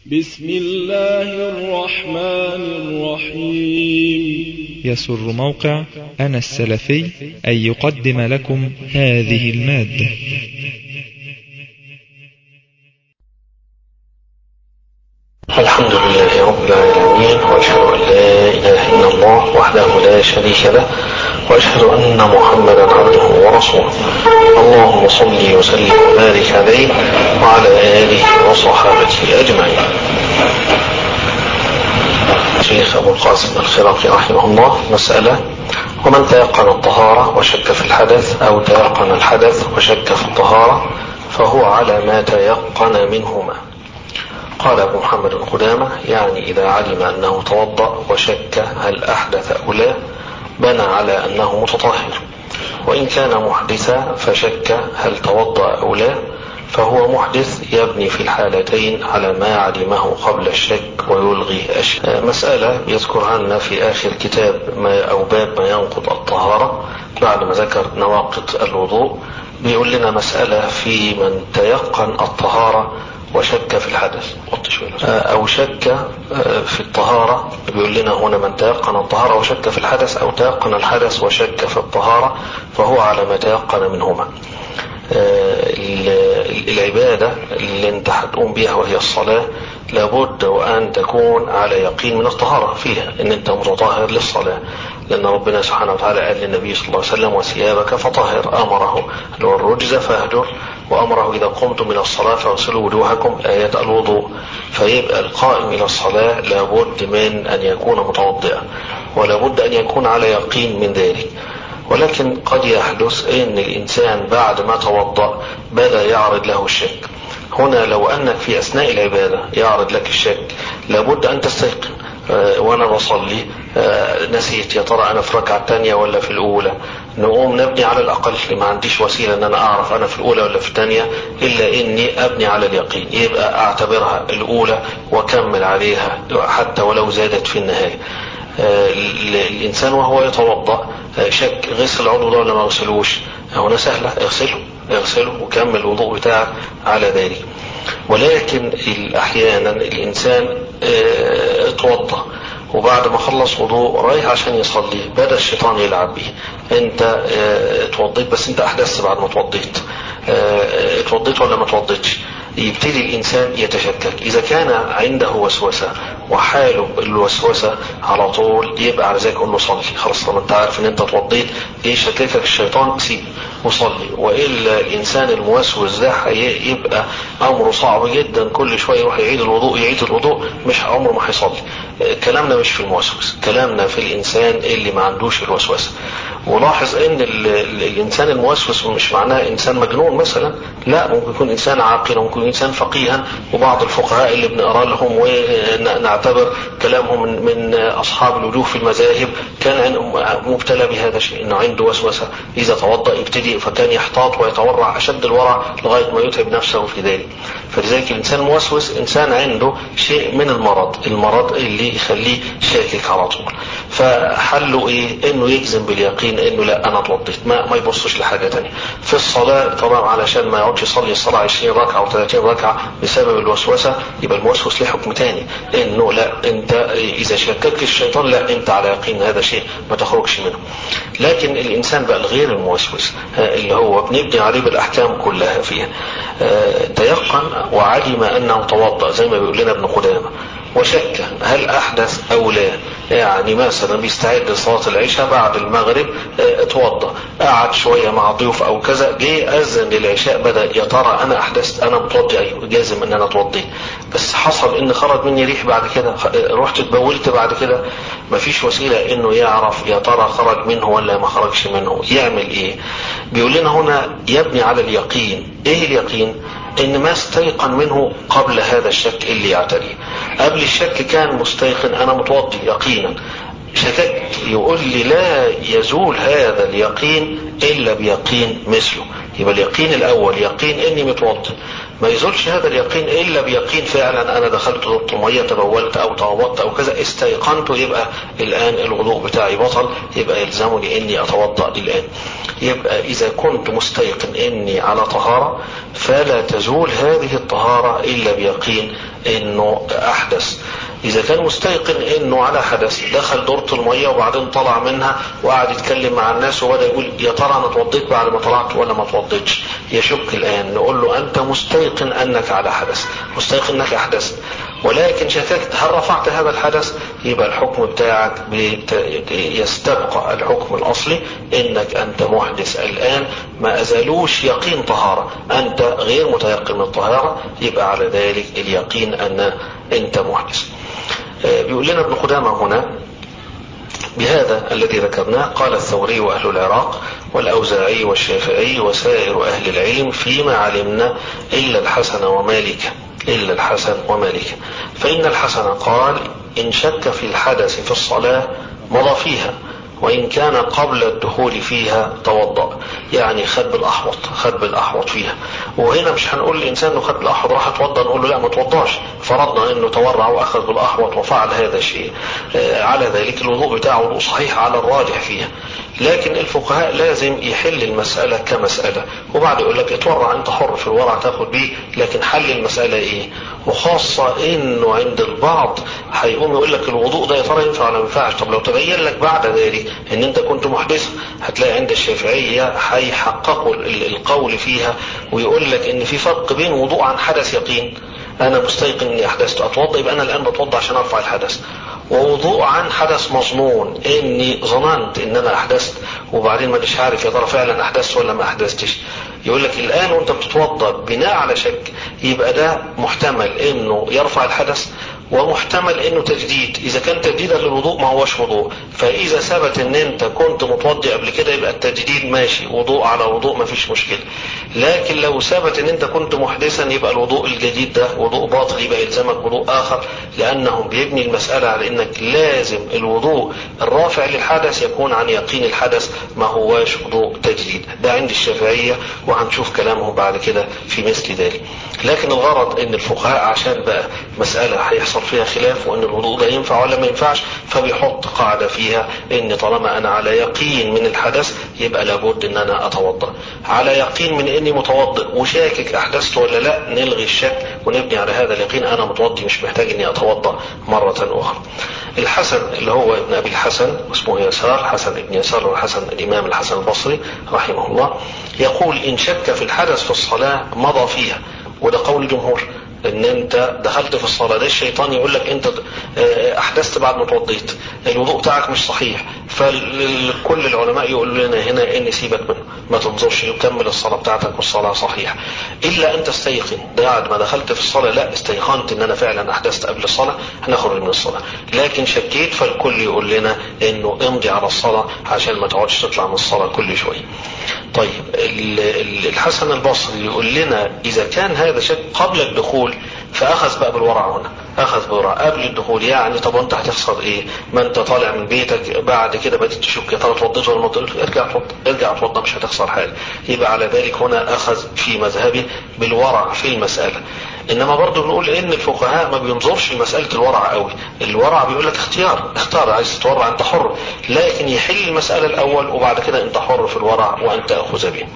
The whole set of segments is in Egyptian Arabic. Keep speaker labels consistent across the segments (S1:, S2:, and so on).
S1: بسم الله الرحمن الرحيم
S2: يسر موقع أنا السلفي أن يقدم لكم هذه المادة
S3: الحمد لله رب العالمين وأشهد أن لا إله إلا الله وحده لا شريك له وأشهد أن محمدا عبده ورسوله اللهم صل وسلم وبارك عليه وعلى آله وصحابته أجمعين شيخ أبو القاسم الخراقي رحمه الله مسألة ومن تيقن الطهارة وشك في الحدث أو تيقن الحدث وشك في الطهارة فهو على ما تيقن منهما قال أبو محمد القدامى يعني إذا علم أنه توضأ وشك هل أحدث أو لا بنى على أنه متطهر وإن كان محدثا فشك هل توضأ أو لا فهو محدث يبني في الحالتين على ما علمه قبل الشك ويلغي الشك مسألة يذكرها لنا في آخر كتاب ما أو باب ما ينقض الطهارة بعد ما ذكر نواقض الوضوء بيقول لنا مسألة في من تيقن الطهارة وشك في الحدث أو شك في الطهارة بيقول لنا هنا من تيقن الطهارة وشك في الحدث أو تيقن الحدث وشك في الطهارة فهو على ما تيقن منهما العبادة اللي انت هتقوم بها وهي الصلاة لابد وأن تكون على يقين من الطهارة فيها ان انت متطهر للصلاة لأن ربنا سبحانه وتعالى قال للنبي صلى الله عليه وسلم وثيابك فطهر أمره لو الرجز فاهجر وأمره إذا قمتم من الصلاة فاغسلوا وجوهكم آية الوضوء فيبقى القائم إلى الصلاة لابد من أن يكون متوضئا ولابد أن يكون على يقين من ذلك ولكن قد يحدث ان الانسان بعد ما توضا بدا يعرض له الشك هنا لو انك في اثناء العباده يعرض لك الشك لابد ان تستيقن أه وانا بصلي أه نسيت يا ترى انا في الركعه الثانيه ولا في الاولى نقوم نبني على الاقل ما عنديش وسيله ان انا اعرف انا في الاولى ولا في الثانيه الا اني ابني على اليقين يبقى اعتبرها الاولى واكمل عليها حتى ولو زادت في النهايه الانسان وهو يتوضا شك غسل العضو ده ولا ما غسلوش هنا سهله اغسله اغسله وكمل الوضوء بتاعك على ذلك ولكن احيانا الانسان اتوضا وبعد ما خلص وضوء رايح عشان يصلي بدا الشيطان يلعب بيه انت اتوضيت بس انت احدثت بعد ما اتوضيت اتوضيت ولا ما اتوضيتش يبتدي الإنسان يتشكك إذا كان عنده وسوسة وحاله الوسوسة على طول يبقى على ذلك قول له صلي خلاص طالما أنت عارف إن أنت اتوضيت إيه شككك الشيطان سيب وصلي وإلا الإنسان الموسوس ده يبقى أمره صعب جدا كل شوية يروح يعيد الوضوء يعيد الوضوء مش عمره ما هيصلي كلامنا مش في الموسوس كلامنا في الإنسان اللي ما عندوش الوسوسة ولاحظ ان الانسان الموسوس مش معناه انسان مجنون مثلا لا ممكن يكون انسان عاقل وممكن يكون انسان فقيها وبعض الفقهاء اللي بنقرا لهم ونعتبر كلامهم من, من اصحاب الوجوه في المذاهب كان مبتلى بهذا الشيء انه عنده وسوسه اذا توضا يبتدي فكان يحتاط ويتورع اشد الورع لغايه ما يتعب نفسه في ذلك فلذلك الانسان الموسوس انسان عنده شيء من المرض المرض اللي يخليه شاكك على طول فحله ايه انه يجزم باليقين انه لا انا اتوضيت ما, ما يبصش لحاجه تانية في الصلاه طبعا علشان ما يقعدش يصلي الصلاه 20 ركعه او 30 ركعه بسبب الوسوسه يبقى الموسوس له حكم تاني انه لا انت اذا شككت الشيطان لا انت على يقين هذا شيء ما تخرجش منه لكن الانسان بقى الغير الموسوس اللي هو بنبني عليه بالاحكام كلها فيها تيقن وعلم انه توضا زي ما بيقول لنا ابن قدامه وشك هل احدث او لا يعني مثلا بيستعد لصلاه العشاء بعد المغرب اتوضا قعد شويه مع ضيوف او كذا جه اذن للعشاء بدا يا ترى انا احدثت انا متوضي ايوه جازم ان انا اتوضي بس حصل ان خرج مني ريح بعد كده رحت اتبولت بعد كده مفيش وسيله انه يعرف يا ترى خرج منه ولا ما خرجش منه يعمل ايه بيقول لنا هنا يبني على اليقين ايه اليقين ان ما استيقن منه قبل هذا الشك اللي يعتريه قبل الشك كان مستيقن انا متوضي يقينا شككت يقول لي لا يزول هذا اليقين الا بيقين مثله يبقى اليقين الاول يقين اني متوضي ما يزولش هذا اليقين الا بيقين فعلا انا دخلت ضبط الميه تبولت او توضأت او كذا استيقنت يبقى الان الوضوء بتاعي بطل يبقى يلزمني اني اتوضأ الان يبقى اذا كنت مستيقن اني على طهارة فلا تزول هذه الطهارة الا بيقين انه احدث اذا كان مستيقن انه على حدث دخل دورة المية وبعدين طلع منها وقعد يتكلم مع الناس وبدا يقول يا ترى انا اتوضيت بعد ما طلعت ولا ما اتوضيتش يشك الان نقول له انت مستيقن انك على حدث مستيقن انك احدثت ولكن شككت هل رفعت هذا الحدث يبقى الحكم بتاعك يستبقى الحكم الاصلي انك انت محدث الان ما ازالوش يقين طهارة انت غير متيقن من الطهارة يبقى على ذلك اليقين ان انت محدث بيقول لنا ابن قدامة هنا بهذا الذي ذكرناه قال الثوري وأهل العراق والأوزاعي والشافعي وسائر أهل العلم فيما علمنا إلا الحسن ومالك إلا الحسن ومالك فإن الحسن قال إن شك في الحدث في الصلاة مضى فيها وإن كان قبل الدخول فيها توضأ يعني خد بالأحوط خد بالأحوط فيها وهنا مش هنقول الإنسان إنه خد بالأحوط راح اتوضأ نقول له لا ما توضاش فرضنا إنه تورع وأخذ بالأحوط وفعل هذا الشيء آه على ذلك الوضوء بتاعه وضوء صحيح على الراجح فيها لكن الفقهاء لازم يحل المسألة كمسألة وبعد يقول لك اتورع انت حر في الورع تاخد بيه لكن حل المسألة ايه وخاصة انه عند البعض هيقوم يقول لك الوضوء ده يا ترى ينفع ولا ما ينفعش طب لو تبين لك بعد ذلك ان انت كنت محدث هتلاقي عند الشافعية هيحققوا القول فيها ويقول لك ان في فرق بين وضوء عن حدث يقين انا مستيقن اني احدثت اتوضا يبقى انا الان بتوضا عشان ارفع الحدث ووضوء عن حدث مظنون اني ظننت ان انا احدثت وبعدين مانيش عارف يا ترى فعلا احدثت ولا ما احدثتش يقول لك الان وانت بتتوضا بناء على شك يبقى ده محتمل انه يرفع الحدث ومحتمل انه تجديد اذا كان تجديدا للوضوء ما هوش وضوء فاذا ثبت ان انت كنت متوضي قبل كده يبقى التجديد ماشي وضوء على وضوء ما فيش مشكله لكن لو ثبت ان انت كنت محدثا يبقى الوضوء الجديد ده وضوء باطل يبقى يلزمك وضوء اخر لانهم بيبني المساله على انك لازم الوضوء الرافع للحدث يكون عن يقين الحدث ما هواش وضوء تجديد ده عند الشافعيه وهنشوف كلامهم بعد كده في مثل ذلك لكن الغرض ان الفقهاء عشان بقى مساله هيحصل فيها خلاف وان الوضوء ده ينفع ولا ما ينفعش فبيحط قاعده فيها ان طالما انا على يقين من الحدث يبقى لابد ان انا اتوضا على يقين من اني متوضئ وشاكك احدثت ولا لا نلغي الشك ونبني على هذا اليقين انا متوضي مش محتاج اني اتوضا مره اخرى الحسن اللي هو ابن ابي الحسن اسمه يسار حسن ابن يسار والحسن الامام الحسن البصري رحمه الله يقول ان شك في الحدث في الصلاه مضى فيها وده قول الجمهور ان انت دخلت في الصلاه ده الشيطان يقول لك انت احدثت بعد ما توضيت الوضوء بتاعك مش صحيح فكل العلماء يقولوا لنا هنا ان سيبك منه ما تنظرش كمل الصلاه بتاعتك والصلاه صحيحه الا ان تستيقن بعد ما دخلت في الصلاه لا استيقنت ان انا فعلا احدثت قبل الصلاه هنخرج من الصلاه لكن شكيت فالكل يقول لنا انه امضي على الصلاه عشان ما تقعدش تطلع من الصلاه كل شويه طيب الحسن البصري يقول لنا اذا كان هذا شك قبل الدخول فاخذ بقى بالورع هنا اخذ بالورع قبل الدخول يعني طب وانت هتخسر ايه ما انت طالع من بيتك بعد كده بدات تشك يا ترى اتوضيت ولا ما اتوضيت ارجع اتوضى ارجع اتوضى مش هتخسر حاجه يبقى على ذلك هنا اخذ في مذهبه بالورع في المساله انما برضه بنقول ان الفقهاء ما بينظرش لمساله الورع قوي الورع بيقول لك اختيار اختار عايز تتورع انت حر لكن يحل المساله الاول وبعد كده انت حر في الورع وان تاخذ به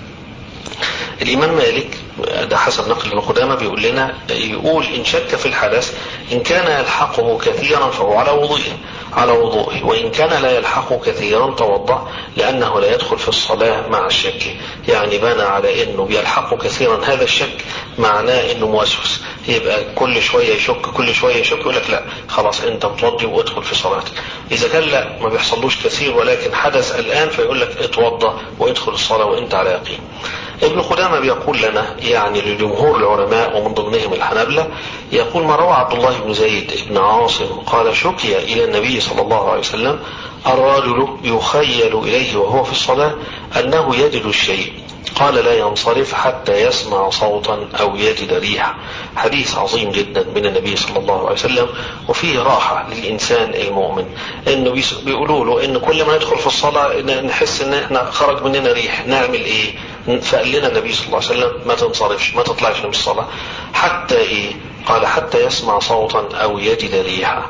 S3: الإمام مالك ده حسب نقل ابن قدامة بيقول لنا يقول إن شك في الحدث إن كان يلحقه كثيرا فهو على وضوئه على وضوئه وإن كان لا يلحقه كثيرا توضأ لأنه لا يدخل في الصلاة مع الشك يعني بنى على إنه بيلحقه كثيرا هذا الشك معناه إنه موسوس يبقى كل شوية يشك كل شوية يشك يقول لك لا خلاص أنت متوضي وادخل في صلاتك إذا كان لا ما بيحصلوش كثير ولكن حدث الآن فيقول لك اتوضى وادخل الصلاة وأنت على يقين ابن قدامة بيقول لنا يعني لجمهور العلماء ومن ضمنهم الحنابلة يقول ما روى عبد الله بن زيد بن عاصم قال شكي إلى النبي صلى الله عليه وسلم الرجل يخيل إليه وهو في الصلاة أنه يجد الشيء قال لا ينصرف حتى يسمع صوتا أو يجد ريحة حديث عظيم جدا من النبي صلى الله عليه وسلم وفيه راحة للإنسان المؤمن إنه بيقولوا له إن كل ما ندخل في الصلاة نحس إن إحنا خرج مننا ريح نعمل إيه فقال لنا النبي صلى الله عليه وسلم ما تنصرفش ما تطلعش من الصلاة حتى ايه قال حتى يسمع صوتا او يجد ريحا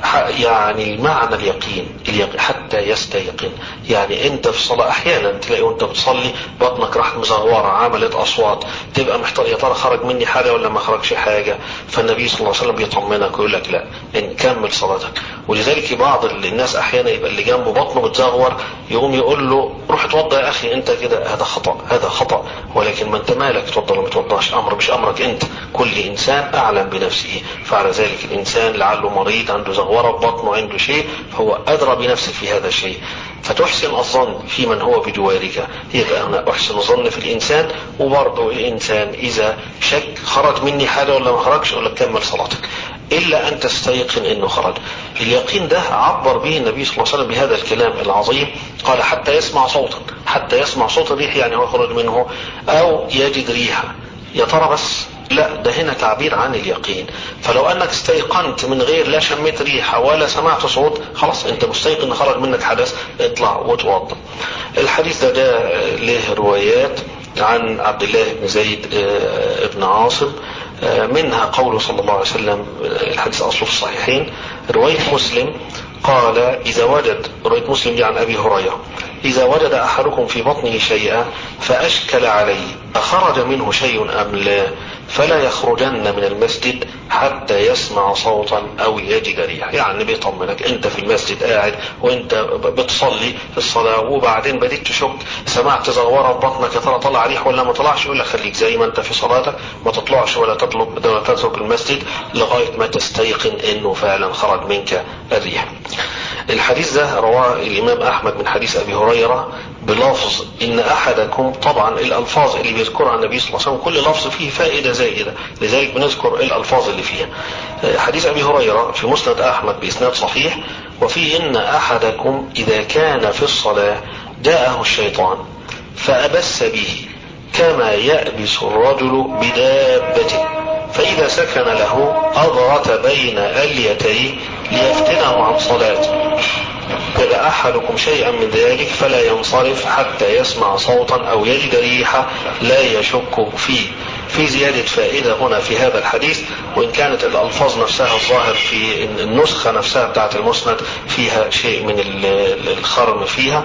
S3: يعني المعنى اليقين حتى يستيقن يعني انت في الصلاة احيانا تلاقي وانت بتصلي بطنك راحت مزغورة عملت اصوات تبقى محتار يا ترى خرج مني حاجة ولا ما خرجش حاجة فالنبي صلى الله عليه وسلم بيطمنك ويقول لك لا ان كمل صلاتك ولذلك بعض الناس احيانا يبقى اللي جنبه بطنه بتزغور يقوم يقول له روح اتوضى يا اخي انت كده هذا خطأ هذا خطأ ولكن ما انت مالك تفضل ولا ما تتوضاش امر مش امرك انت كل انسان اعلم بنفسه فعلى ذلك الانسان لعله مريض عنده زغورة في بطنه عنده شيء فهو ادرى بنفسه في هذا الشيء فتحسن الظن في من هو بجوارك يبقى هنا احسن الظن في الانسان وبرضه الانسان اذا شك خرج مني حاجه ولا ما خرجش ولا كمل صلاتك الا ان تستيقن انه خرج اليقين ده عبر به النبي صلى الله عليه وسلم بهذا الكلام العظيم قال حتى يسمع صوتا حتى يسمع صوت الريح يعني هو خرج منه او يجد ريحه يا ترى بس لا ده هنا تعبير عن اليقين فلو انك استيقنت من غير لا شميت ريحه ولا سمعت صوت خلاص انت مستيقن خرج منك حدث اطلع وتوضا الحديث ده ده له روايات عن عبد الله بن زيد بن عاصم منها قوله صلى الله عليه وسلم الحديث اصله في الصحيحين روايه مسلم قال إذا وجد رواية مسلم دي عن أبي هريرة إذا وجد أحدكم في بطنه شيئا فأشكل عليه أخرج منه شيء أم لا فلا يخرجن من المسجد حتى يسمع صوتا أو يجد ريح يعني بيطمنك أنت في المسجد قاعد وأنت بتصلي في الصلاة وبعدين بديت تشك سمعت زغورة في بطنك يا ترى طلع ريح ولا ما طلعش يقول لك خليك زي ما أنت في صلاتك ما تطلعش ولا تطلب ولا تترك المسجد لغاية ما تستيقن أنه فعلا خرج منك الريح الحديث ده رواه الإمام أحمد من حديث أبي هريرة بلفظ إن أحدكم طبعا الألفاظ اللي بيذكرها النبي صلى الله عليه وسلم كل لفظ فيه فائدة زائدة لذلك بنذكر الألفاظ اللي فيها حديث أبي هريرة في مسند أحمد بإسناد صحيح وفيه إن أحدكم إذا كان في الصلاة جاءه الشيطان فأبس به كما يأبس الرجل بدابته فإذا سكن له أضغط بين أليتيه ليفتنه عن صلاته إذا أحدكم شيئا من ذلك فلا ينصرف حتى يسمع صوتا أو يجد ريحة لا يشك فيه في زيادة فائدة هنا في هذا الحديث وإن كانت الألفاظ نفسها الظاهر في النسخة نفسها بتاعت المسند فيها شيء من الخرم فيها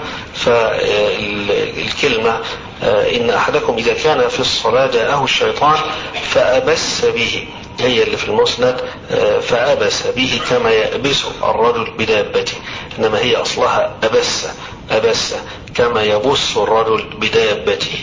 S3: فالكلمة إن أحدكم إذا كان في الصلاة جاءه الشيطان فأبس به هي اللي في المسند فأبس به كما يأبس الرجل بدابته إنما هي أصلها أبس أبس كما يبص الرجل بدابته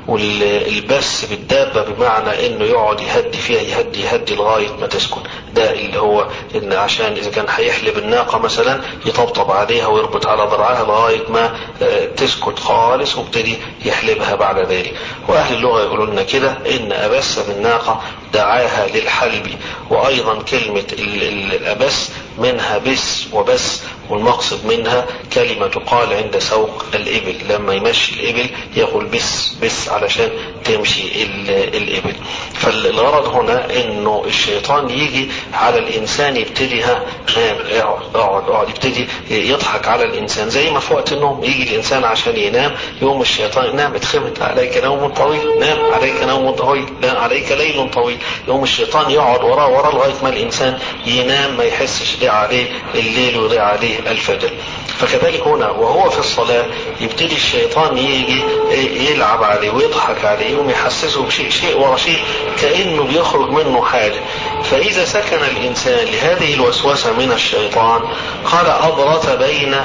S3: والبس بالدابة بمعنى انه يقعد يهدي فيها يهدي يهدي لغاية ما تسكن ده اللي هو ان عشان اذا كان هيحلب الناقة مثلا يطبطب عليها ويربط على ضرعها لغاية ما تسكت خالص وابتدي يحلبها بعد ذلك واهل اللغة يقولون لنا كده ان ابس بالناقة دعاها للحلب وايضا كلمة الابس منها بس وبس والمقصد منها كلمة تقال عند سوق الإبل لما يمشي الإبل يقول بس بس علشان تمشي الإبل فالغرض هنا إنه الشيطان يجي على الإنسان يبتدي ها نام اقعد اقعد اقعد يبتدي يضحك على الإنسان زي ما في وقت النوم يجي الإنسان عشان ينام يقوم الشيطان نام اتخمت عليك نوم طويل نام عليك نوم طويل نام عليك ليل طويل يقوم الشيطان يقعد وراه وراه لغاية ما الإنسان ينام ما يحسش يضيع عليه الليل ويضيع عليه الفجر فكذلك هنا وهو في الصلاة يبتدي الشيطان يجي يلعب عليه ويضحك عليه يقوم يحسسه بشيء شيء ورا شيء كأنه بيخرج منه حاجة فإذا سكن الإنسان لهذه الوسوسة من الشيطان قال أضرت بين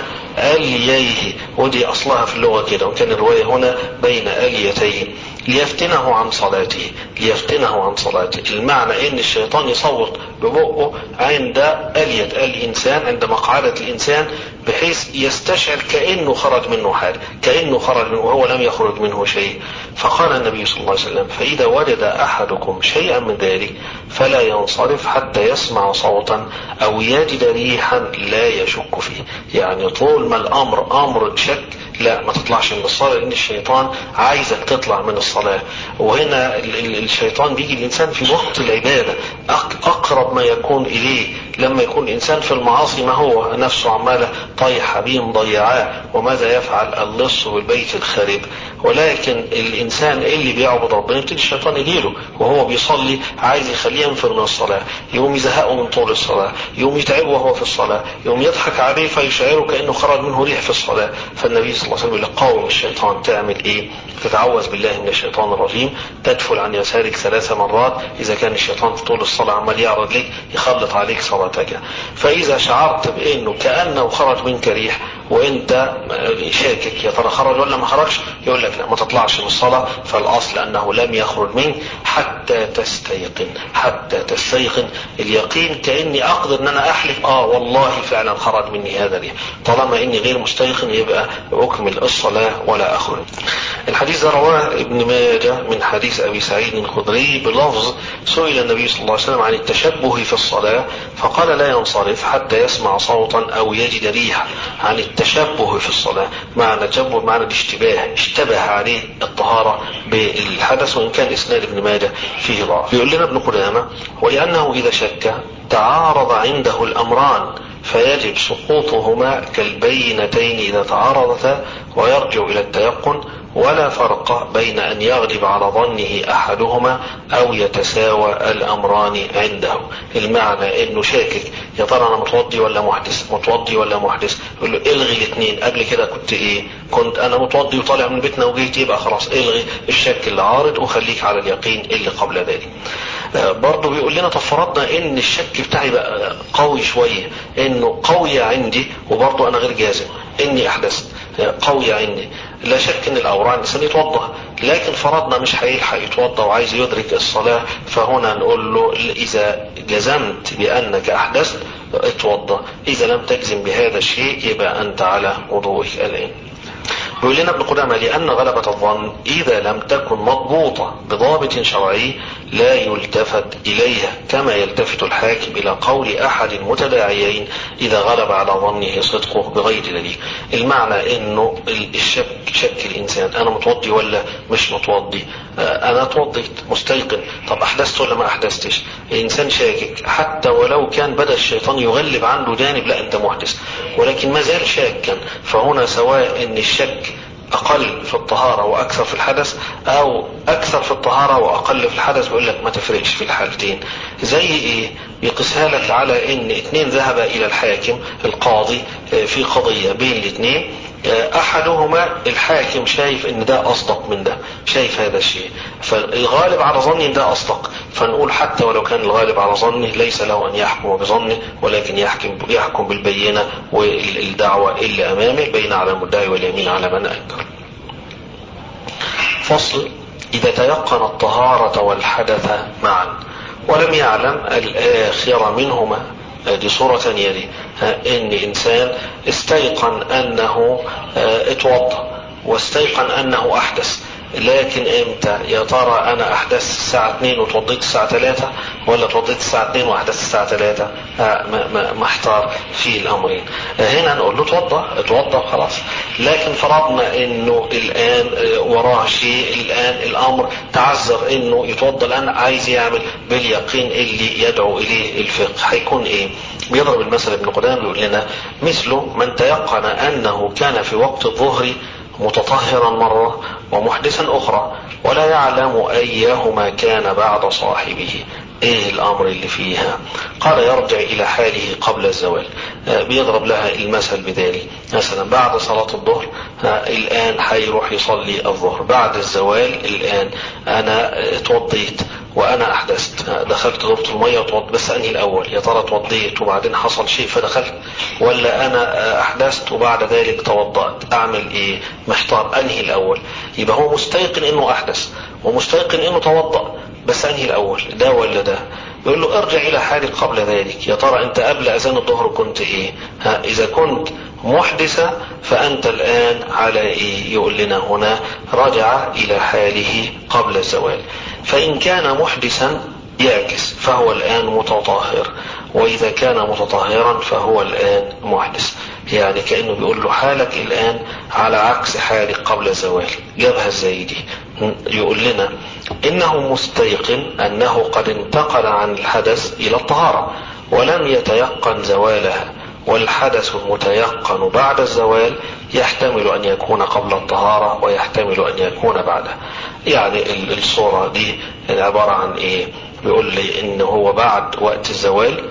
S3: ألييه ودي أصلها في اللغة كده وكان الرواية هنا بين أليتيه ليفتنه عن صلاته ليفتنه عن صلاته المعنى ان الشيطان يصوت ببقه عند ألية الإنسان عند مقعدة الإنسان بحيث يستشعر كأنه خرج منه حاجة كأنه خرج منه وهو لم يخرج منه شيء فقال النبي صلى الله عليه وسلم فإذا وجد أحدكم شيئا من ذلك فلا ينصرف حتى يسمع صوتا أو يجد ريحا لا يشك فيه يعني طول ما الأمر أمر شك لا ما تطلعش من الصلاة لأن الشيطان عايزك تطلع من الصلاة وهنا الشيطان بيجي الإنسان في وقت العبادة أقرب ما يكون إليه لما يكون الإنسان في المعاصي ما هو نفسه عمالة طايحة بيه مضيعاه وماذا يفعل اللص والبيت الخارب ولكن الإنسان اللي بيعبد ربنا يبتدي الشيطان يجيله وهو بيصلي عايز يخليه ينفر من الصلاة يقوم يزهقه من طول الصلاة يقوم يتعبه وهو في الصلاة يقوم يضحك عليه فيشعره كأنه خرج منه ريح في الصلاة فالنبي صلى الله عليه وسلم يقول قاوم الشيطان تعمل ايه تتعوذ بالله من الشيطان الرجيم تدفل عن يسارك ثلاث مرات اذا كان الشيطان في طول الصلاة عمال يعرض لك يخلط عليك صلاتك فاذا شعرت بانه كأنه خرج منك ريح وانت شاكك يا ترى خرج ولا ما خرجش يقول لك لا ما تطلعش من الصلاة فالاصل انه لم يخرج منك حتى تستيقن حتى تستيقن اليقين كاني اقدر ان انا احلف اه والله فعلا خرج مني هذا الريح طالما اني غير مستيقن يبقى اكمل الصلاة ولا اخرج الحديث ده رواه ابن ماجه من حديث ابي سعيد الخدري بلفظ سئل النبي صلى الله عليه وسلم عن التشبه في الصلاة فقال لا ينصرف حتى يسمع صوتا او يجد ريحا عن التشبه في الصلاة معنى تشبه معنى الاشتباه اشتبه عليه الطهارة بالحدث وان كان اسناد ابن ماجه فيه ضعف يقول لنا ابن قدامة ولانه اذا شك تعارض عنده الامران فيجب سقوطهما كالبينتين إذا تعارضتا ويرجع إلى التيقن ولا فرق بين أن يغلب على ظنه أحدهما أو يتساوى الأمران عنده المعنى إنه شاكك يا ترى أنا متوضي ولا محدث متوضي ولا محدث يقول له الغي الاثنين قبل كده كنت إيه كنت أنا متوضي وطالع من بيتنا وجيت يبقى خلاص الغي الشك اللي عارض وخليك على اليقين اللي قبل ذلك برضه بيقول لنا طب فرضنا ان الشك بتاعي بقى قوي شويه انه قوي عندي وبرضه انا غير جازم اني احدثت قوي عندي لا شك ان الاوران الانسان يتوضا لكن فرضنا مش هيلحق يتوضا وعايز يدرك الصلاه فهنا نقول له اذا جزمت بانك احدثت اتوضا اذا لم تجزم بهذا الشيء يبقى انت على وضوئك الان يقول لنا ابن قدامة لأن غلبة الظن إذا لم تكن مضبوطة بضابط شرعي لا يلتفت إليها كما يلتفت الحاكم إلى قول أحد المتداعيين إذا غلب على ظنه صدقه بغير دليل المعنى أنه الشك شك الإنسان أنا متوضي ولا مش متوضي أنا توضيت مستيقن طب أحدثت ولا ما أحدثتش الإنسان شاكك حتى ولو كان بدأ الشيطان يغلب عنده جانب لا أنت محدث ولكن ما زال شاكا فهنا سواء أن الشك اقل في الطهارة واكثر في الحدث او اكثر في الطهارة واقل في الحدث بيقول لك ما تفرقش في الحالتين زي ايه يقيسها لك على ان اتنين ذهب الى الحاكم القاضي في قضية بين الاتنين احدهما الحاكم شايف ان ده اصدق من ده شايف هذا الشيء فالغالب على ظني ان ده اصدق فنقول حتى ولو كان الغالب على ظنه ليس له ان يحكم بظنه ولكن يحكم يحكم بالبينه والدعوه اللي امامه بين على المدعي واليمين على من انكر. فصل اذا تيقن الطهاره والحدث معا ولم يعلم الاخر منهما دي صورة ثانية دي ان انسان استيقن انه اتوضا واستيقن انه احدث لكن امتى يا ترى انا احدث الساعة 2 وتوضيت الساعة 3 ولا توضيت الساعة 2 واحدث الساعة 3 محتار في الامرين هنا نقول له اتوضا اتوضا خلاص لكن فرضنا انه الان وراه شيء الان الامر تعذر انه يتوضا الان عايز يعمل باليقين اللي يدعو اليه الفقه هيكون ايه بيضرب المثل ابن قدام بيقول لنا مثله من تيقن انه كان في وقت الظهر متطهرا مرة ومحدثا أخرى ولا يعلم أيهما كان بعد صاحبه ايه الامر اللي فيها قال يرجع الى حاله قبل الزوال بيضرب لها المثل بذلك مثلا بعد صلاة الظهر الان هيروح يصلي الظهر بعد الزوال الان انا اتوضيت وانا احدثت دخلت دورة المية وتوضيت بس انهي الاول يا ترى توضيت وبعدين حصل شيء فدخلت ولا انا احدثت وبعد ذلك توضأت اعمل ايه محتار انهي الاول يبقى هو مستيقن انه احدث ومستيقن انه توضأ بس انهي الاول ده ولا ده يقول له ارجع الى حالك قبل ذلك يا ترى انت قبل اذان الظهر كنت ايه ها اذا كنت محدثة فانت الان على ايه يقول لنا هنا رجع الى حاله قبل الزوال فان كان محدثا يعكس فهو الان متطهر واذا كان متطهرا فهو الان محدث يعني كأنه بيقول له حالك الآن على عكس حالك قبل الزوال جابها ازاي دي يقول لنا إنه مستيقن أنه قد انتقل عن الحدث إلى الطهارة ولم يتيقن زوالها والحدث المتيقن بعد الزوال يحتمل أن يكون قبل الطهارة ويحتمل أن يكون بعده يعني الصورة دي عبارة عن إيه بيقول لي إن هو بعد وقت الزوال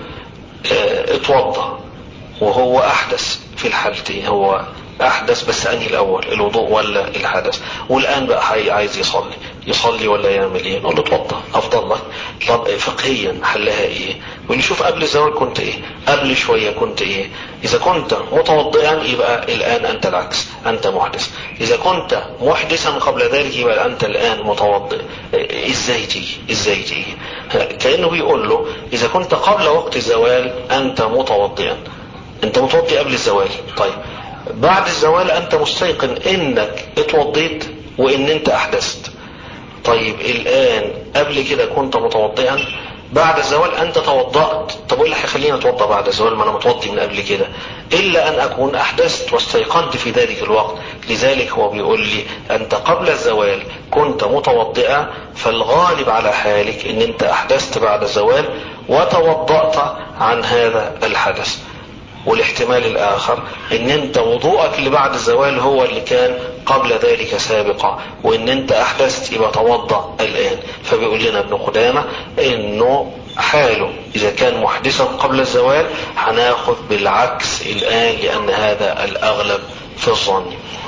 S3: اه اتوضى وهو أحدث في الحالتين هو احدث بس انهي الاول الوضوء ولا الحدث والان بقى عايز يصلي يصلي ولا يعمل ايه نقول له اتوضى افضل لك طب فقهيا حلها ايه يقول لي شوف قبل الزواج كنت ايه قبل شويه كنت ايه اذا كنت متوضئا يبقى الان انت العكس انت محدث اذا كنت محدثا قبل ذلك يبقى انت الان متوضئ ازاي تيجي ازاي تيجي كانه بيقول له اذا كنت قبل وقت الزوال انت متوضئا انت متوضي قبل الزوال طيب بعد الزوال انت مستيقن انك اتوضيت وان انت احدثت طيب الان قبل كده كنت متوضئا بعد الزوال انت توضأت طب ايه اللي هيخليني اتوضا بعد الزوال ما انا متوضي من قبل كده الا ان اكون احدثت واستيقنت في ذلك الوقت لذلك هو بيقول لي انت قبل الزوال كنت متوضئا فالغالب على حالك ان انت احدثت بعد الزوال وتوضأت عن هذا الحدث والاحتمال الاخر ان انت وضوءك اللي بعد الزوال هو اللي كان قبل ذلك سابقا وان انت احدثت يبقى توضا الان فبيقول لنا ابن قدامه انه حاله اذا كان محدثا قبل الزوال هناخد بالعكس الان لان هذا الاغلب في الظن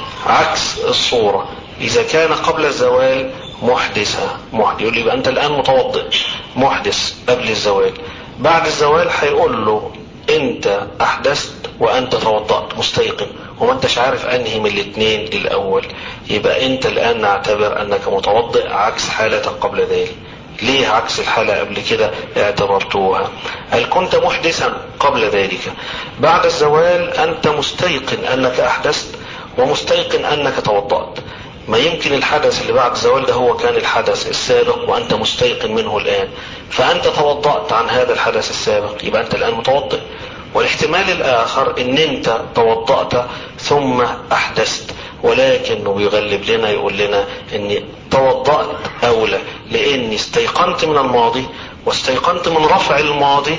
S3: عكس الصوره اذا كان قبل الزوال محدثا محدث يقول لي يبقى انت الان متوضئ محدث قبل الزوال بعد الزوال هيقول له انت احدثت وانت توضأت مستيقن وما انتش عارف انهي من الاثنين الاول يبقى انت الان نعتبر انك متوضئ عكس حالتك قبل ذلك ليه عكس الحالة قبل كده اعتبرتوها هل كنت محدثا قبل ذلك بعد الزوال انت مستيقن انك احدثت ومستيقن انك توضأت ما يمكن الحدث اللي بعد الزوال ده هو كان الحدث السابق وانت مستيقن منه الان فانت توضأت عن هذا الحدث السابق يبقى انت الان متوضئ والاحتمال الاخر ان انت توضأت ثم احدثت ولكنه بيغلب لنا يقول لنا اني توضأت اولى لاني استيقنت من الماضي واستيقنت من رفع الماضي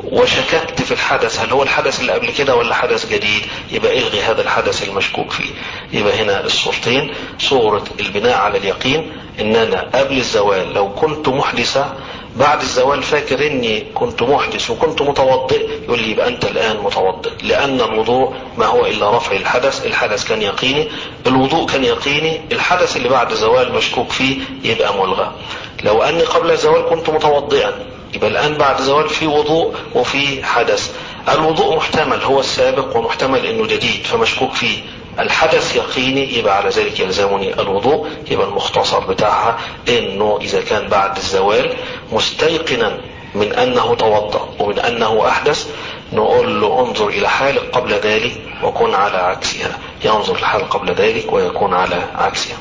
S3: وشككت في الحدث هل هو الحدث اللي قبل كده ولا حدث جديد يبقى الغي هذا الحدث المشكوك فيه يبقى هنا الصورتين صورة البناء على اليقين ان انا قبل الزوال لو كنت محدثا بعد الزوال فاكر اني كنت محدث وكنت متوضئ يقول لي يبقى انت الان متوضئ لان الوضوء ما هو الا رفع الحدث الحدث كان يقيني الوضوء كان يقيني الحدث اللي بعد الزوال مشكوك فيه يبقى ملغى لو اني قبل الزوال كنت متوضئا يبقى الان بعد زوال في وضوء وفي حدث الوضوء محتمل هو السابق ومحتمل انه جديد فمشكوك فيه الحدث يقيني يبقى على ذلك يلزمني الوضوء يبقى المختصر بتاعها انه اذا كان بعد الزوال مستيقنا من انه توضا ومن انه احدث نقول له انظر الى حالك قبل ذلك وكن على عكسها ينظر الحال قبل ذلك ويكون على عكسها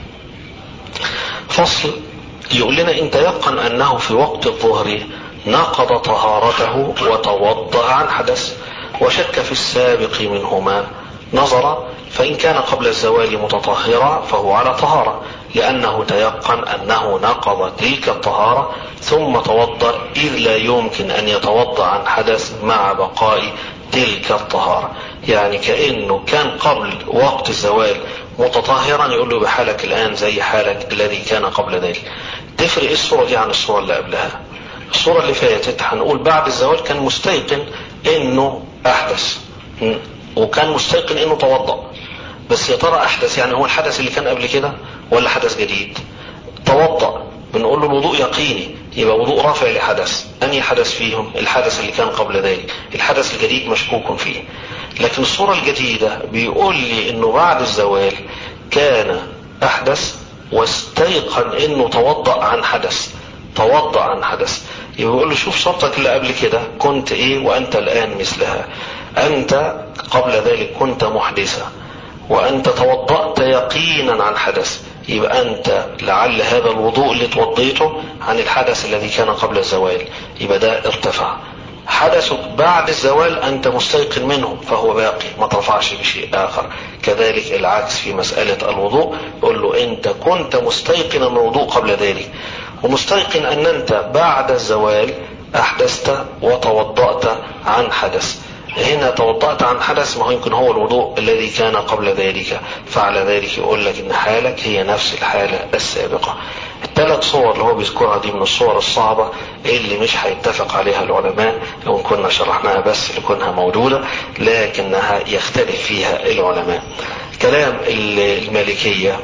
S3: فصل يقول لنا ان تيقن انه في وقت الظهر نقض طهارته وتوضا عن حدث وشك في السابق منهما نظر فإن كان قبل الزوال متطهرا فهو على طهارة لأنه تيقن أنه نقض تلك الطهارة ثم توضأ إذ لا يمكن أن يتوضأ عن حدث مع بقاء تلك الطهارة يعني كأنه كان قبل وقت الزوال متطهرا يقول له بحالك الآن زي حالك الذي كان قبل ذلك تفرق الصورة دي عن الصورة اللي قبلها الصورة اللي فاتت هنقول بعد الزوال كان مستيقن انه احدث وكان مستيقن انه توضأ بس يا ترى احدث يعني هو الحدث اللي كان قبل كده ولا حدث جديد توضأ بنقول له الوضوء يقيني يبقى وضوء رافع لحدث انهي حدث فيهم الحدث اللي كان قبل ذلك الحدث الجديد مشكوك فيه لكن الصورة الجديدة بيقول لي انه بعد الزوال كان احدث واستيقن انه توضأ عن حدث توضأ عن حدث يبقى يقول له شوف صورتك اللي قبل كده كنت ايه وانت الان مثلها انت قبل ذلك كنت محدثا وانت توضأت يقينا عن حدث يبقى انت لعل هذا الوضوء اللي توضيته عن الحدث الذي كان قبل الزوال يبقى ده ارتفع حدثك بعد الزوال أنت مستيقن منه فهو باقي ما ترفعش بشيء آخر كذلك العكس في مسألة الوضوء يقول له أنت كنت مستيقنا الوضوء قبل ذلك ومستيقن أن أنت بعد الزوال أحدثت وتوضأت عن حدث هنا توضأت عن حدث ما هو يمكن هو الوضوء الذي كان قبل ذلك فعلى ذلك يقول لك ان حالك هي نفس الحالة السابقة الثلاث صور اللي هو بيذكرها دي من الصور الصعبة اللي مش هيتفق عليها العلماء لو كنا شرحناها بس لكونها موجودة لكنها يختلف فيها العلماء كلام المالكية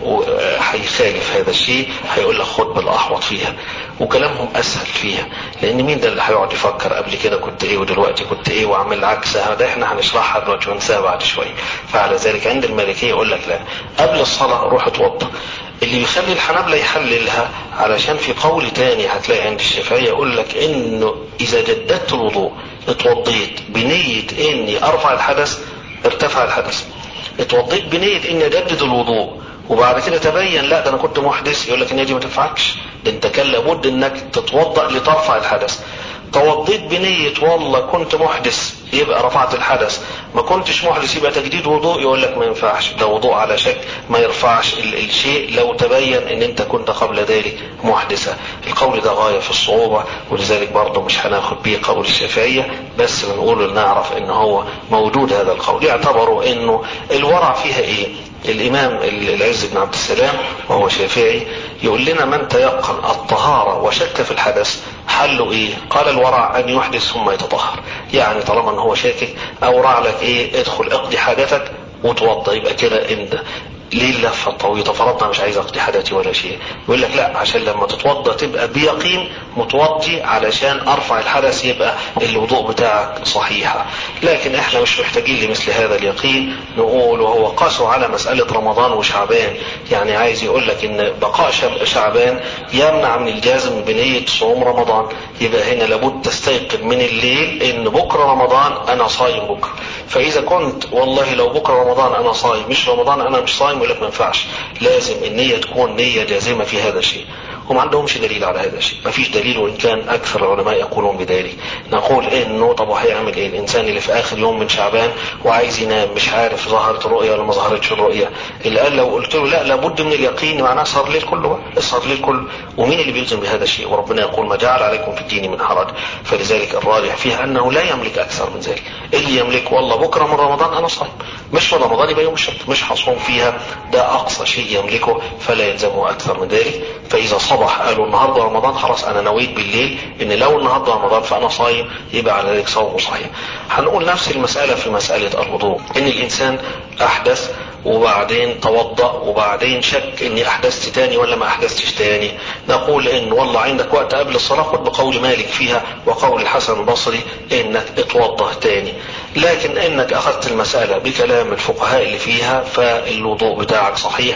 S3: هيخالف هذا الشيء هيقول لك خد بالاحوط فيها وكلامهم اسهل فيها لان مين ده اللي هيقعد يفكر قبل كده كنت ايه ودلوقتي كنت ايه واعمل عكسها ده احنا هنشرحها دلوقتي وننساها بعد شويه فعلى ذلك عند المالكيه يقول لك لا قبل الصلاه روح اتوضى اللي بيخلي الحنابلة يحللها علشان في قول تاني هتلاقي عند الشافعية يقول لك انه اذا جددت الوضوء اتوضيت بنية اني ارفع الحدث ارتفع الحدث اتوضيت بنية اني اجدد الوضوء وبعد كده تبين لا ده انا كنت محدث يقول لك ان دي ما تنفعكش ده انت كان لابد انك تتوضا لترفع الحدث توضيت بنية والله كنت محدث يبقى رفعت الحدث ما كنتش محدث يبقى تجديد وضوء يقول لك ما ينفعش ده وضوء على شك ما يرفعش الشيء لو تبين ان انت كنت قبل ذلك محدثا القول ده غاية في الصعوبة ولذلك برضه مش هناخد بيه قول الشافعية بس بنقول نعرف ان هو موجود هذا القول يعتبروا انه الورع فيها ايه الامام العز بن عبد السلام وهو شافعي يقول لنا من تيقن الطهارة وشك في الحدث حله ايه قال الورع ان يحدث ثم يتطهر يعني طالما ان هو شاكك اورع لك ايه ادخل اقضي حاجتك وتوضى يبقى كده انت ليه اللفة الطويلة فرضنا مش عايز اقضي حدثي ولا شيء يقول لك لا عشان لما تتوضى تبقى بيقين متوضي علشان ارفع الحدث يبقى الوضوء بتاعك صحيحة لكن احنا مش محتاجين لمثل هذا اليقين نقول وهو قاسوا على مسألة رمضان وشعبان يعني عايز يقول لك ان بقاء شعبان يمنع من الجازم بنية صوم رمضان يبقى هنا لابد تستيقظ من الليل ان بكرة رمضان انا صايم بكرة فاذا كنت والله لو بكرة رمضان انا صايم مش رمضان انا مش صايم يقول لك ما ينفعش لازم النية تكون نية جازمة في هذا الشيء وما عندهمش دليل على هذا الشيء ما فيش دليل وان كان اكثر العلماء يقولون بذلك نقول انه طب هيعمل ايه الانسان اللي في اخر يوم من شعبان وعايز ينام مش عارف ظهرت الرؤيا ولا ما ظهرتش الرؤيا اللي قال لو قلت له لا لابد من اليقين معناه صار الليل كله بقى صار الليل كله ومين اللي بيلزم بهذا الشيء وربنا يقول ما جعل عليكم في الدين من حرج فلذلك الراجح فيها انه لا يملك اكثر من ذلك اللي يملك والله بكره من رمضان انا صايم مش من رمضان يبقى يوم الشك مش هصوم فيها ده اقصى شيء يملكه فلا يلزمه اكثر من ذلك فاذا صبح قالوا النهارده رمضان خلاص انا نويت بالليل ان لو النهارده رمضان فانا صايم يبقى على ذلك صومه صحيح هنقول نفس المساله في مساله الوضوء ان الانسان احدث وبعدين توضأ وبعدين شك اني احدثت تاني ولا ما احدثتش تاني نقول ان والله عندك وقت قبل الصلاة خد بقول مالك فيها وقول الحسن البصري انك اتوضأ تاني لكن انك اخذت المسألة بكلام الفقهاء اللي فيها فالوضوء بتاعك صحيح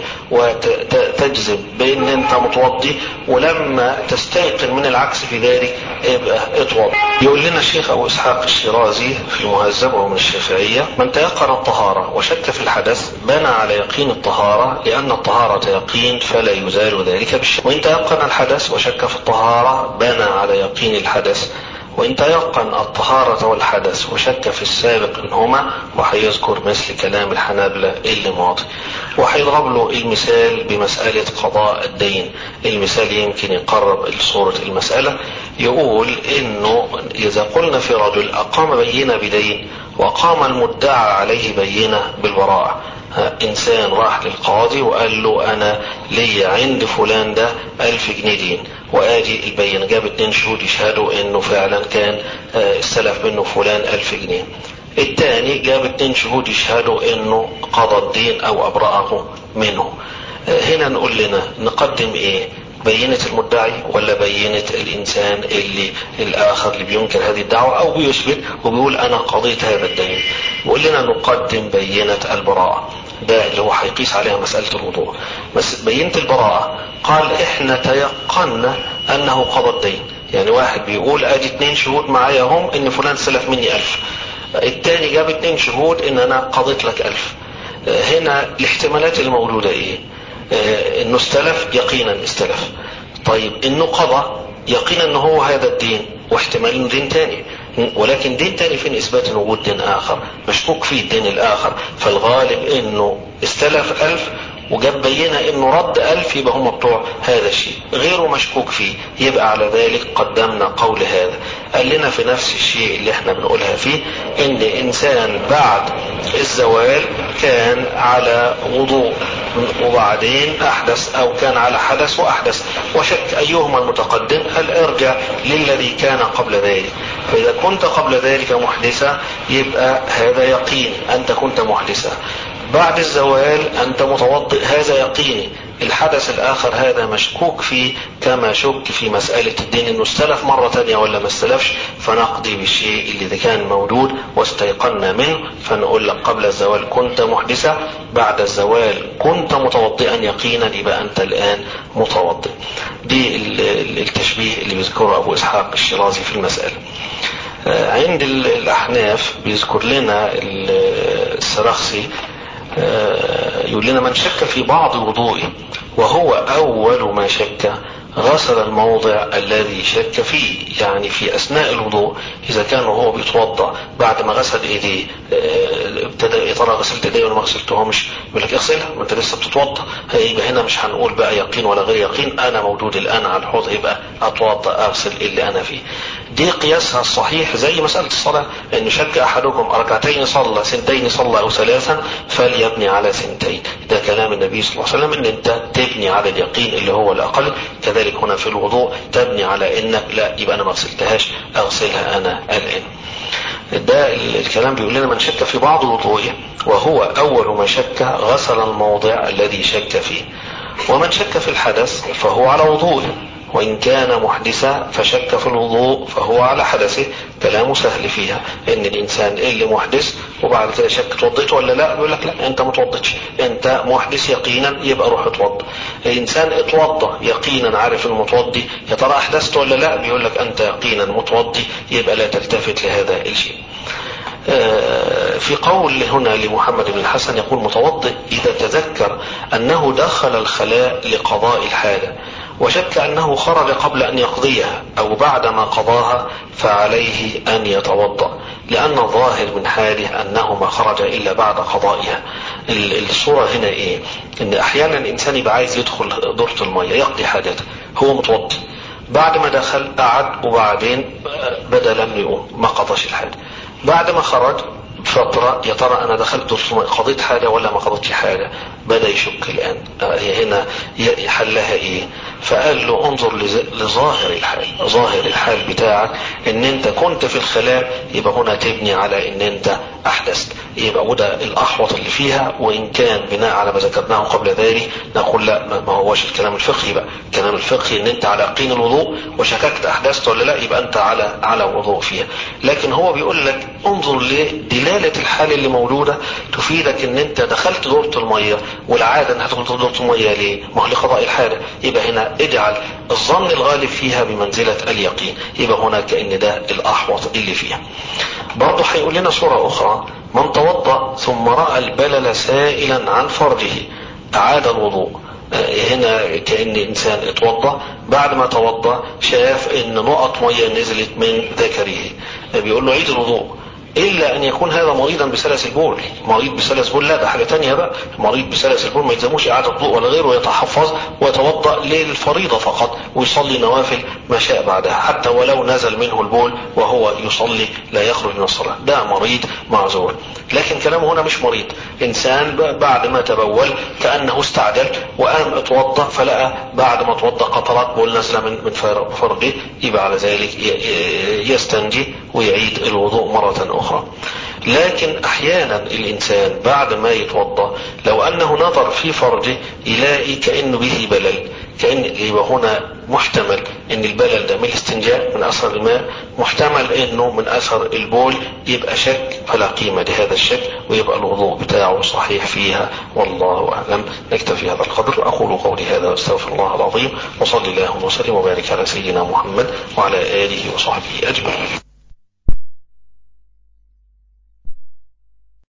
S3: وتجزم بان انت متوضي ولما تستيقن من العكس في ذلك ابقى اتوضى يقول لنا الشيخ ابو اسحاق الشيرازي في المهذب ومن الشافعية من تيقن الطهارة وشك في الحدث بنى على يقين الطهارة لأن الطهارة يقين فلا يزال ذلك بالشك وإن تيقن الحدث وشك في الطهارة بنى على يقين الحدث وإن تيقن الطهارة والحدث وشك في السابق منهما وهيذكر مثل كلام الحنابلة اللي ماضي وهيضرب له المثال بمسألة قضاء الدين المثال يمكن يقرب صورة المسألة يقول إنه إذا قلنا في رجل أقام بينة بدين وقام المدعى عليه بينة بالبراءة انسان راح للقاضي وقال له انا ليا عند فلان ده الف جنيه دين وادي البين جاب اتنين شهود يشهدوا انه فعلا كان استلف منه فلان الف جنيه التاني جاب اتنين شهود يشهدوا انه قضى الدين او ابرأه منه هنا نقول لنا نقدم ايه بينة المدعي ولا بينة الإنسان اللي الآخر اللي بينكر هذه الدعوة أو بيثبت وبيقول أنا قضيت هذا الدين بيقول لنا نقدم بينة البراءة ده اللي هو هيقيس عليها مسألة الوضوء بس بينة البراءة قال إحنا تيقنا أنه قضى الدين يعني واحد بيقول أدي اتنين شهود معايا هم إن فلان سلف مني ألف التاني جاب اتنين شهود إن أنا قضيت لك ألف هنا الاحتمالات الموجودة إيه انه استلف يقينا استلف طيب انه قضى يقينا انه هو هذا الدين واحتمال انه دين تاني ولكن دين تاني فين اثبات ان وجود دين اخر مشكوك فيه الدين الاخر فالغالب انه استلف الف وجاب بينه انه رد الف يبقى هم بتوع هذا الشيء غيره مشكوك فيه يبقى على ذلك قدمنا قول هذا قال لنا في نفس الشيء اللي احنا بنقولها فيه ان انسان بعد الزوال كان على وضوء وبعدين احدث او كان على حدث واحدث وشك ايهما المتقدم هل ارجع للذي كان قبل ذلك فاذا كنت قبل ذلك محدثا يبقى هذا يقين انت كنت محدثا بعد الزوال أنت متوضئ هذا يقيني الحدث الآخر هذا مشكوك فيه كما شك في مسألة الدين أنه استلف مرة تانية ولا ما استلفش فنقضي بالشيء اللي كان موجود واستيقنا منه فنقول لك قبل الزوال كنت محدثا بعد الزوال كنت متوضئا يقينا يبقى أنت الآن متوضئ دي التشبيه اللي بيذكره أبو إسحاق الشيرازي في المسألة عند الأحناف بيذكر لنا السرخسي يقول لنا من شك في بعض وضوئه وهو أول ما شك غسل الموضع الذي شك فيه يعني في أثناء الوضوء إذا كان هو بيتوضأ بعد ما غسل إيديه ابتدى يا ترى غسلت إيديه ولا ما غسلتهمش يقول لك اغسلها ما أنت لسه بتتوضأ يبقى هنا مش هنقول بقى يقين ولا غير يقين أنا موجود الآن على الحوض يبقى أتوضأ أغسل اللي أنا فيه دي قياسها الصحيح زي مسألة الصلاة إن شك أحدكم ركعتين صلى سنتين صلى أو ثلاثا فليبني على سنتين ده كلام النبي صلى الله عليه وسلم إن أنت تبني على اليقين اللي هو الأقل كذلك هنا في الوضوء تبني على إنك لا يبقى أنا ما غسلتهاش أغسلها أنا الآن ده الكلام بيقول لنا من شك في بعض وضوئه وهو أول ما شك غسل الموضع الذي شك فيه ومن شك في الحدث فهو على وضوئه وإن كان محدثا فشك في الوضوء فهو على حدثه كلامه سهل فيها إن الإنسان اللي محدث وبعد كده شك توضيت ولا لا يقول لك لا أنت متوضتش أنت محدث يقينا يبقى روح اتوضى الإنسان اتوضى يقينا عارف المتوضي يا ترى أحدثت ولا لا بيقول لك أنت يقينا متوضي يبقى لا تلتفت لهذا الشيء في قول هنا لمحمد بن الحسن يقول متوضئ إذا تذكر أنه دخل الخلاء لقضاء الحاجة وشك أنه خرج قبل أن يقضيها أو بعدما قضاها فعليه أن يتوضأ لأن الظاهر من حاله أنه ما خرج إلا بعد قضائها الصورة هنا إيه إن أحيانا الإنسان يبقى عايز يدخل دورة المية يقضي حاجته هو متوضي بعد ما دخل قعد وبعدين بدا لم يقوم ما قضاش الحاجة بعد ما خرج فترة يا ترى أنا دخلت قضيت حاجة ولا ما قضيتش حاجة بدأ يشك الآن هنا حلها إيه فقال له انظر لظاهر الحال ظاهر الحال بتاعك ان انت كنت في الخلاء يبقى هنا تبني على ان انت احدثت يبقى وده الاحوط اللي فيها وان كان بناء على ما ذكرناه قبل ذلك نقول لا ما هوش الكلام الفقهي بقى الكلام الفقهي ان انت على يقين الوضوء وشككت احدثت ولا لا يبقى انت على على وضوء فيها لكن هو بيقول لك انظر لدلاله الحال اللي موجوده تفيدك ان انت دخلت دورة الميه والعاده انها تدخل دورة الميه ليه؟ ما هو لقضاء الحاجه يبقى هنا اجعل الظن الغالب فيها بمنزله اليقين يبقى هنا كان ده الاحوط اللي فيها برضه هيقول لنا صوره اخرى من توضا ثم راى البلل سائلا عن فرجه اعاد الوضوء هنا كأن إنسان اتوضى بعد ما توضى شاف إن نقط مية نزلت من ذكره بيقول له عيد الوضوء الا ان يكون هذا مريضا بسلس البول مريض بسلس البول لا ده حاجه تانية بقى مريض بسلس البول ما يلزموش اعاده وضوء ولا غيره ويتحفظ ويتوضا للفريضه فقط ويصلي نوافل ما شاء بعدها حتى ولو نزل منه البول وهو يصلي لا يخرج من الصلاه ده مريض معذور لكن كلامه هنا مش مريض انسان بعد ما تبول كانه استعجل وقام اتوضا فلقى بعد ما اتوضا قطرات بول نازله من من فرجه يبقى على ذلك يستنجي ويعيد الوضوء مره اخرى أخرى لكن أحيانا الإنسان بعد ما يتوضأ لو أنه نظر في فرجه يلاقي كأنه به بلل كأن يبقى هنا محتمل ان البلل ده من الاستنجاء من اثر الماء محتمل انه من اثر البول يبقى شك فلا قيمة لهذا الشك ويبقى الوضوء بتاعه صحيح فيها والله اعلم نكتفي هذا القدر اقول قولي هذا واستغفر الله العظيم وصلي اللهم وسلم وبارك على سيدنا محمد وعلى اله وصحبه اجمعين